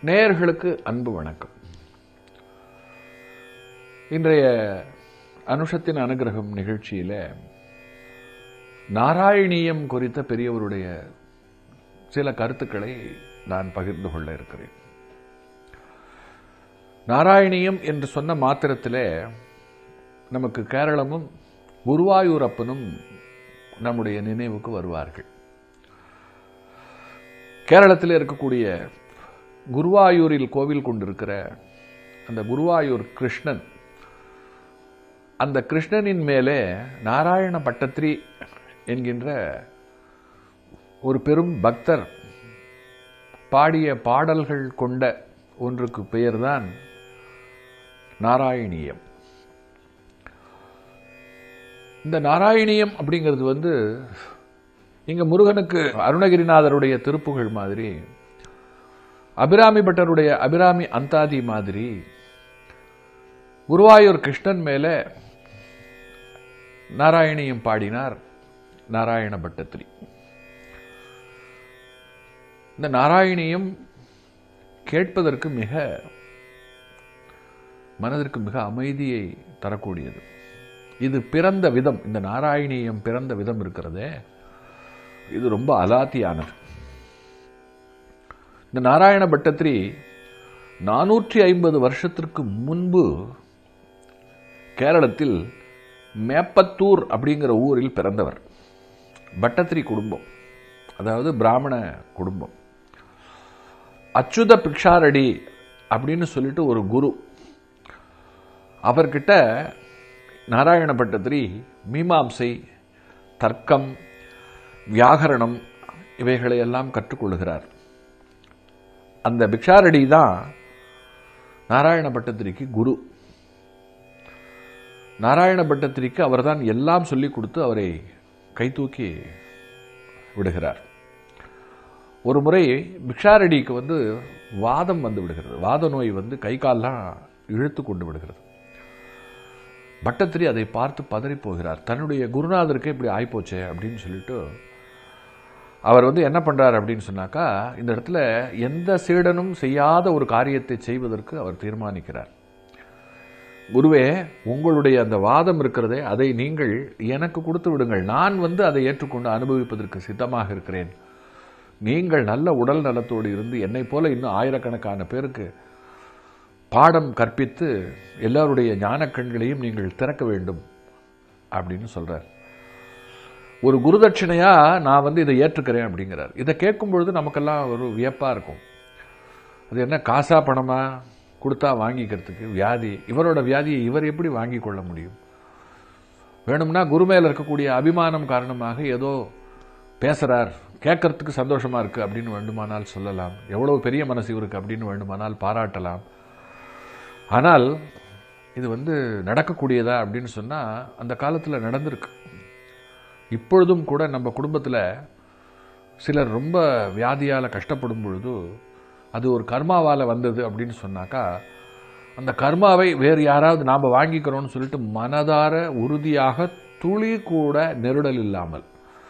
நேயர்களுக்கு அன்பு வணக்கம் இன்றைய அனுஷத்தின் அனுகிரகம் நிகழ்ச்சியில நாராயணியம் குறித்த பெரியவருடைய சில கருத்துக்களை நான் பகிர்ந்து கொள்ள இருக்கிறேன் நாராயணியம் என்று சொன்ன மாத்திரத்திலே நமக்கு கேரளமும் குருவாயூரப்பனும் நம்முடைய நினைவுக்கு வருவார்கள் கேரளத்தில் இருக்கக்கூடிய குருவாயூரில் கோவில் கொண்டிருக்கிற அந்த குருவாயூர் கிருஷ்ணன் அந்த கிருஷ்ணனின் மேலே நாராயண பட்டத்ரி என்கின்ற ஒரு பெரும் பக்தர் பாடிய பாடல்கள் கொண்ட ஒன்றுக்கு பெயர்தான் நாராயணியம் இந்த நாராயணியம் அப்படிங்கிறது வந்து இங்க முருகனுக்கு அருணகிரிநாதருடைய திருப்புகள் மாதிரி அபிராமி பட்டருடைய அபிராமி அந்தாதி மாதிரி குருவாயூர் கிருஷ்ணன் மேல நாராயணியம் பாடினார் நாராயண பட்டத்திரி இந்த நாராயணியம் கேட்பதற்கு மிக மனதிற்கு மிக அமைதியை தரக்கூடியது இது பிறந்த விதம் இந்த நாராயணியம் பிறந்த விதம் இருக்கிறதே இது ரொம்ப அலாத்தியானது இந்த நாராயண பட்டத்திரி நானூற்றி ஐம்பது வருஷத்திற்கு முன்பு கேரளத்தில் மேப்பத்தூர் அப்படிங்கிற ஊரில் பிறந்தவர் பட்டத்திரி குடும்பம் அதாவது பிராமண குடும்பம் அச்சுத பிக்ஷாரடி அப்படின்னு சொல்லிட்டு ஒரு குரு அவர்கிட்ட நாராயண பட்டத்திரி மீமாம்சை தர்க்கம் வியாகரணம் இவைகளை எல்லாம் கற்றுக்கொள்கிறார் அந்த பிக்ஷாரடி தான் நாராயண பட்டத்திரிக்கு குரு நாராயண பட்டத்திரிக்கு அவர்தான் எல்லாம் சொல்லிக் கொடுத்து அவரை கைதூக்கி விடுகிறார் ஒரு முறை பிக்ஷாரடிக்கு வந்து வாதம் வந்து விடுகிறது வாத நோய் வந்து கை கால்லாம் இழுத்து கொண்டு விடுகிறது பட்டத்திரி அதை பார்த்து பதறி போகிறார் தன்னுடைய குருநாதருக்கு இப்படி ஆயிப்போச்சே அப்படின்னு சொல்லிட்டு அவர் வந்து என்ன பண்றார் அப்படின்னு சொன்னாக்கா இந்த இடத்துல எந்த சீடனும் செய்யாத ஒரு காரியத்தை செய்வதற்கு அவர் தீர்மானிக்கிறார் குருவே உங்களுடைய அந்த வாதம் இருக்கிறதே அதை நீங்கள் எனக்கு கொடுத்து விடுங்கள் நான் வந்து அதை ஏற்றுக்கொண்டு அனுபவிப்பதற்கு சித்தமாக இருக்கிறேன் நீங்கள் நல்ல உடல் நலத்தோடு இருந்து என்னை போல இன்னும் ஆயிரக்கணக்கான பேருக்கு பாடம் கற்பித்து எல்லாருடைய ஞான கண்களையும் நீங்கள் திறக்க வேண்டும் அப்படின்னு சொல்றார் ஒரு குருதட்சிணையா நான் வந்து இதை ஏற்றுக்கிறேன் அப்படிங்கிறார் இதை கேட்கும் பொழுது நமக்கெல்லாம் ஒரு வியப்பா இருக்கும் அது என்ன காசா பணமா கொடுத்தா வாங்கிக்கிறதுக்கு வியாதி இவரோட வியாதியை இவர் எப்படி வாங்கி கொள்ள முடியும் வேணும்னா குரு மேல இருக்கக்கூடிய அபிமானம் காரணமாக ஏதோ பேசுறார் கேட்கறதுக்கு சந்தோஷமா இருக்கு அப்படின்னு வேண்டுமானால் சொல்லலாம் எவ்வளவு பெரிய மனசு இவருக்கு அப்படின்னு வேண்டுமானால் பாராட்டலாம் ஆனால் இது வந்து நடக்கக்கூடியதா அப்படின்னு சொன்னா அந்த காலத்தில் நடந்திருக்கு இப்பொழுதும் கூட நம்ம குடும்பத்தில் சிலர் ரொம்ப வியாதியால் கஷ்டப்படும் பொழுது அது ஒரு கர்மாவால் வந்தது அப்படின்னு சொன்னாக்கா அந்த கர்மாவை வேறு யாராவது நாம் வாங்கிக்கிறோம்னு சொல்லிட்டு மனதார உறுதியாக துளி கூட நெருடல் இல்லாமல்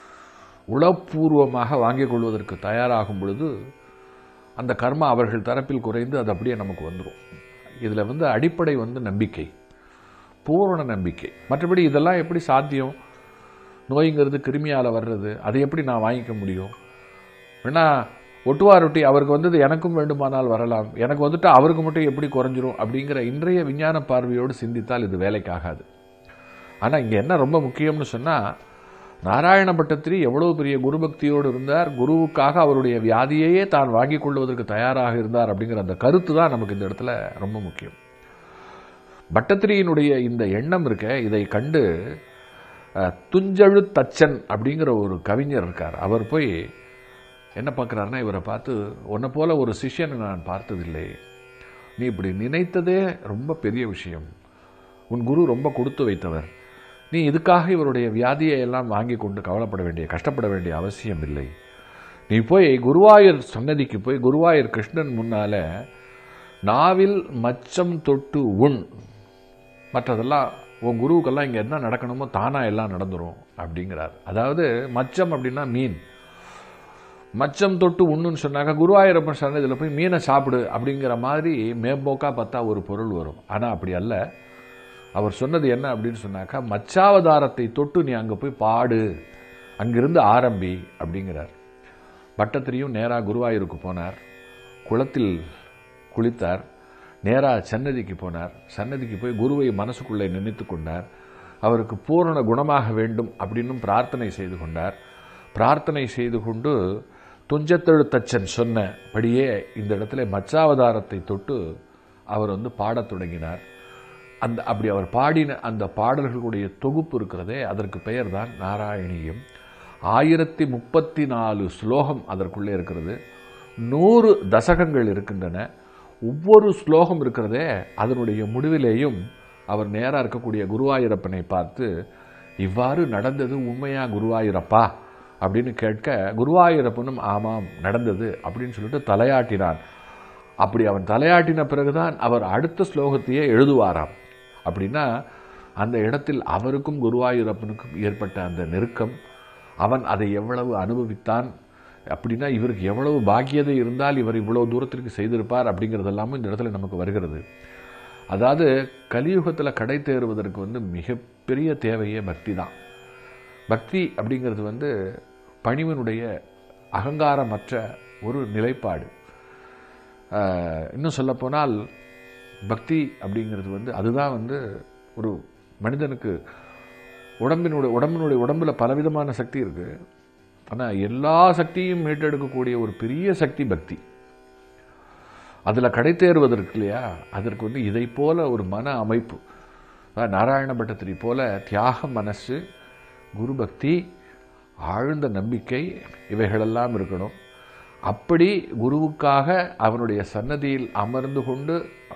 உளப்பூர்வமாக வாங்கிக் கொள்வதற்கு தயாராகும் பொழுது அந்த கர்மா அவர்கள் தரப்பில் குறைந்து அது அப்படியே நமக்கு வந்துடும் இதில் வந்து அடிப்படை வந்து நம்பிக்கை பூரண நம்பிக்கை மற்றபடி இதெல்லாம் எப்படி சாத்தியம் நோய்ங்கிறது கிருமியால் வர்றது அதை எப்படி நான் வாங்கிக்க முடியும் வேணா ஒட்டுவா ரொட்டி அவருக்கு வந்தது எனக்கும் வேண்டுமானால் வரலாம் எனக்கு வந்துட்டு அவருக்கு மட்டும் எப்படி குறைஞ்சிரும் அப்படிங்கிற இன்றைய விஞ்ஞான பார்வையோடு சிந்தித்தால் இது வேலைக்காகாது ஆனால் இங்கே என்ன ரொம்ப முக்கியம்னு சொன்னால் நாராயண பட்டத்திரி எவ்வளவு பெரிய குருபக்தியோடு இருந்தார் குருவுக்காக அவருடைய வியாதியையே தான் வாங்கிக் கொள்வதற்கு தயாராக இருந்தார் அப்படிங்கிற அந்த கருத்து தான் நமக்கு இந்த இடத்துல ரொம்ப முக்கியம் பட்டத்திரியினுடைய இந்த எண்ணம் இருக்க இதை கண்டு துஞ்சழு தச்சன் அப்படிங்கிற ஒரு கவிஞர் இருக்கார் அவர் போய் என்ன பார்க்குறாருன்னா இவரை பார்த்து உன்னை போல ஒரு சிஷ்யனை நான் பார்த்ததில்லை நீ இப்படி நினைத்ததே ரொம்ப பெரிய விஷயம் உன் குரு ரொம்ப கொடுத்து வைத்தவர் நீ இதுக்காக இவருடைய வியாதியை எல்லாம் வாங்கி கொண்டு கவலைப்பட வேண்டிய கஷ்டப்பட வேண்டிய அவசியம் இல்லை நீ போய் குருவாயூர் சன்னதிக்கு போய் குருவாயூர் கிருஷ்ணன் முன்னால நாவில் மச்சம் தொட்டு உண் மற்றதெல்லாம் உன் குருவுக்கெல்லாம் இங்கே என்ன நடக்கணுமோ தானா எல்லாம் நடந்துரும் அப்படிங்கிறார் அதாவது மச்சம் அப்படின்னா மீன் மச்சம் தொட்டு உண்ணுன்னு சொன்னாக்க குருவாயூரப்பன் சன்னதியில் போய் மீனை சாப்பிடு அப்படிங்கிற மாதிரி மேம்போக்கா பார்த்தா ஒரு பொருள் வரும் ஆனால் அப்படி அல்ல அவர் சொன்னது என்ன அப்படின்னு சொன்னாக்கா மச்சாவதாரத்தை தொட்டு நீ அங்கே போய் பாடு அங்கிருந்து ஆரம்பி அப்படிங்கிறார் பட்டத்திரியும் நேராக குருவாயூருக்கு போனார் குளத்தில் குளித்தார் நேராக சன்னதிக்கு போனார் சன்னதிக்கு போய் குருவை மனசுக்குள்ளே நினைத்து கொண்டார் அவருக்கு பூரண குணமாக வேண்டும் அப்படின்னும் பிரார்த்தனை செய்து கொண்டார் பிரார்த்தனை செய்து கொண்டு துஞ்சத்தெழுத்தச்சன் சொன்னபடியே இந்த இடத்துல மச்சாவதாரத்தை தொட்டு அவர் வந்து பாடத் தொடங்கினார் அந்த அப்படி அவர் பாடின அந்த பாடல்களுடைய தொகுப்பு இருக்கிறதே அதற்கு பெயர் தான் நாராயணியம் ஆயிரத்தி முப்பத்தி நாலு ஸ்லோகம் அதற்குள்ளே இருக்கிறது நூறு தசகங்கள் இருக்கின்றன ஒவ்வொரு ஸ்லோகம் இருக்கிறதே அதனுடைய முடிவிலேயும் அவர் நேராக இருக்கக்கூடிய குருவாயூரப்பனை பார்த்து இவ்வாறு நடந்தது உண்மையா குருவாயூரப்பா அப்படின்னு கேட்க குருவாயூரப்பனும் ஆமாம் நடந்தது அப்படின்னு சொல்லிட்டு தலையாட்டினான் அப்படி அவன் தலையாட்டின பிறகுதான் அவர் அடுத்த ஸ்லோகத்தையே எழுதுவாராம் அப்படின்னா அந்த இடத்தில் அவருக்கும் குருவாயூரப்பனுக்கும் ஏற்பட்ட அந்த நெருக்கம் அவன் அதை எவ்வளவு அனுபவித்தான் அப்படின்னா இவருக்கு எவ்வளவு பாக்கியதை இருந்தால் இவர் இவ்வளவு தூரத்திற்கு செய்திருப்பார் அப்படிங்கிறதெல்லாமும் இந்த இடத்துல நமக்கு வருகிறது அதாவது கலியுகத்தில் கடை தேறுவதற்கு வந்து மிகப்பெரிய தேவையே பக்தி தான் பக்தி அப்படிங்கிறது வந்து பணிவனுடைய அகங்காரமற்ற ஒரு நிலைப்பாடு ஆஹ், இன்னும் சொல்லப்போனால் பக்தி அப்படிங்கிறது வந்து அதுதான் வந்து ஒரு மனிதனுக்கு உடம்பினுடைய உடம்பினுடைய உடம்புல பலவிதமான சக்தி இருக்கு ஆனால் எல்லா சக்தியும் மீட்டெடுக்கக்கூடிய ஒரு பெரிய சக்தி பக்தி அதில் கடை தேறுவதற்கு இல்லையா அதற்கு வந்து இதை போல ஒரு மன அமைப்பு அதாவது நாராயண பட்டத்திரி போல தியாக மனசு குரு பக்தி ஆழ்ந்த நம்பிக்கை இவைகளெல்லாம் இருக்கணும் அப்படி குருவுக்காக அவனுடைய சன்னதியில் அமர்ந்து கொண்டு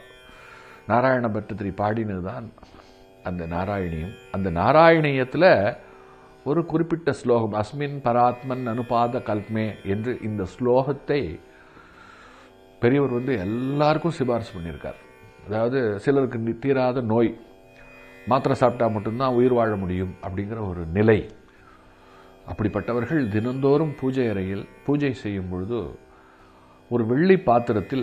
நாராயண பட்டத்திரி பாடினது தான் அந்த நாராயணியம் அந்த நாராயணியத்தில் ஒரு குறிப்பிட்ட ஸ்லோகம் அஸ்மின் பராத்மன் அனுபாத கல்மே என்று இந்த ஸ்லோகத்தை பெரியவர் வந்து எல்லாருக்கும் சிபாரிசு பண்ணியிருக்கார் அதாவது சிலருக்கு நி- தீராத நோய் மாத்திரை சாப்பிட்டா மட்டும்தான் உயிர் வாழ முடியும் அப்படிங்கிற ஒரு நிலை அப்படிப்பட்டவர்கள் தினந்தோறும் பூஜை அறையில் பூஜை செய்யும் பொழுது ஒரு வெள்ளி பாத்திரத்தில்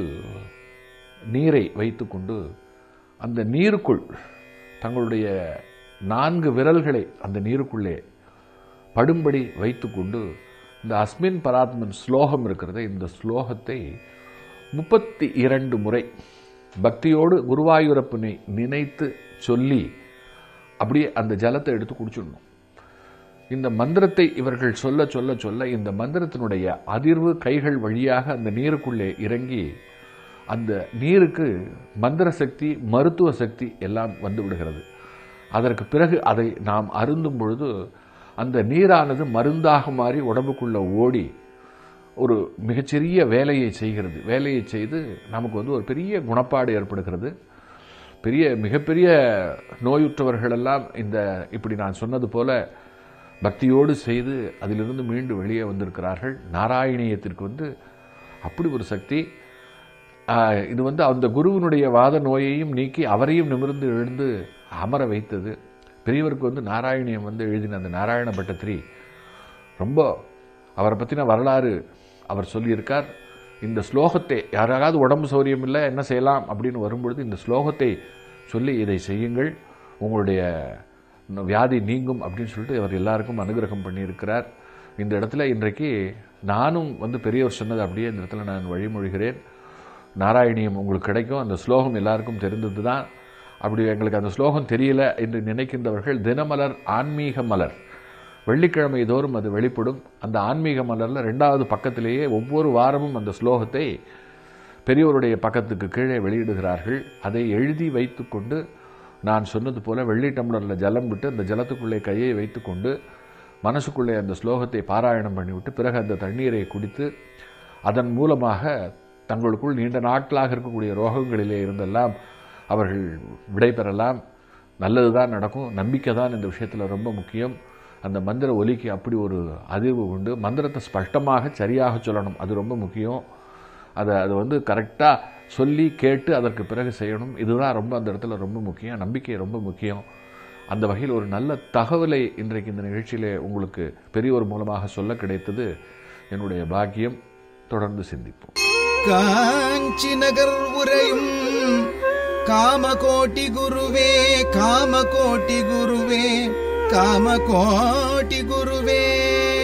நீரை வைத்துக்கொண்டு அந்த நீருக்குள் தங்களுடைய நான்கு விரல்களை அந்த நீருக்குள்ளே படும்படி வைத்துக்கொண்டு இந்த அஸ்மின் பராத்மன் ஸ்லோகம் இருக்கிறது இந்த ஸ்லோகத்தை முப்பத்தி இரண்டு முறை பக்தியோடு குருவாயூரப்பனை நினைத்து சொல்லி அப்படியே அந்த ஜலத்தை எடுத்து குடிச்சிடணும் இந்த மந்திரத்தை இவர்கள் சொல்ல சொல்ல சொல்ல இந்த மந்திரத்தினுடைய அதிர்வு கைகள் வழியாக அந்த நீருக்குள்ளே இறங்கி அந்த நீருக்கு மந்திர சக்தி மருத்துவ சக்தி எல்லாம் வந்து விடுகிறது அதற்கு பிறகு அதை நாம் அருந்தும் பொழுது அந்த நீரானது மருந்தாக மாறி உடம்புக்குள்ள ஓடி ஒரு மிகச்சிறிய வேலையை செய்கிறது வேலையை செய்து நமக்கு வந்து ஒரு பெரிய குணப்பாடு ஏற்படுகிறது பெரிய மிகப்பெரிய நோயுற்றவர்களெல்லாம் இந்த இப்படி நான் சொன்னது போல பக்தியோடு செய்து அதிலிருந்து மீண்டு வெளியே வந்திருக்கிறார்கள் நாராயணியத்திற்கு வந்து அப்படி ஒரு சக்தி ஆஹ், இது வந்து அந்த குருவினுடைய வாத நோயையும் நீக்கி அவரையும் நிமிர்ந்து எழுந்து அமர வைத்தது பெரியவருக்கு வந்து நாராயணியம் வந்து எழுதின அந்த நாராயண பட்டத்திரி ரொம்ப அவரை பற்றின வரலாறு அவர் சொல்லியிருக்கார் இந்த ஸ்லோகத்தை யாராவது உடம்பு சௌரியம் இல்லை என்ன செய்யலாம் அப்படின்னு வரும்பொழுது இந்த ஸ்லோகத்தை சொல்லி இதை செய்யுங்கள் உங்களுடைய வியாதி நீங்கும் அப்படின்னு சொல்லிட்டு அவர் எல்லாருக்கும் அனுகிரகம் பண்ணியிருக்கிறார் இந்த இடத்துல இன்றைக்கு நானும் வந்து பெரியவர் சொன்னது அப்படியே இந்த இடத்துல நான் வழிமொழிகிறேன் நாராயணியம் உங்களுக்கு கிடைக்கும் அந்த ஸ்லோகம் எல்லாருக்கும் தெரிந்தது தான் அப்படி எங்களுக்கு அந்த ஸ்லோகம் தெரியல என்று நினைக்கின்றவர்கள் தினமலர் ஆன்மீக மலர் வெள்ளிக்கிழமை தோறும் அது வெளிப்படும் அந்த ஆன்மீக மலரில் ரெண்டாவது பக்கத்திலேயே ஒவ்வொரு வாரமும் அந்த ஸ்லோகத்தை பெரியோருடைய பக்கத்துக்கு கீழே வெளியிடுகிறார்கள் அதை எழுதி வைத்துக்கொண்டு நான் சொன்னது போல வெள்ளி டம்ளரில் ஜலம் விட்டு அந்த ஜலத்துக்குள்ளே கையை வைத்துக்கொண்டு மனசுக்குள்ளே அந்த ஸ்லோகத்தை பாராயணம் பண்ணிவிட்டு பிறகு அந்த தண்ணீரை குடித்து அதன் மூலமாக தங்களுக்குள் நீண்ட நாட்களாக இருக்கக்கூடிய ரோகங்களிலே இருந்தெல்லாம் அவர்கள் விடை பெறலாம் நல்லது தான் நடக்கும் நம்பிக்கை தான் இந்த விஷயத்தில் ரொம்ப முக்கியம் அந்த மந்திர ஒலிக்கு அப்படி ஒரு அதிர்வு உண்டு மந்திரத்தை ஸ்பஷ்டமாக சரியாக சொல்லணும் அது ரொம்ப முக்கியம் அதை அது வந்து கரெக்டாக சொல்லி கேட்டு அதற்கு பிறகு செய்யணும் இதுதான் ரொம்ப அந்த இடத்துல ரொம்ப முக்கியம் நம்பிக்கை ரொம்ப முக்கியம் அந்த வகையில் ஒரு நல்ல தகவலை இன்றைக்கு இந்த நிகழ்ச்சியிலே உங்களுக்கு பெரியவர் மூலமாக சொல்ல கிடைத்தது என்னுடைய பாக்கியம் தொடர்ந்து சிந்திப்போம் காஞ்சி நகர் உரையும் காமகோட்டி குருவே காமகோட்டி குருவே காமகோட்டி குருவே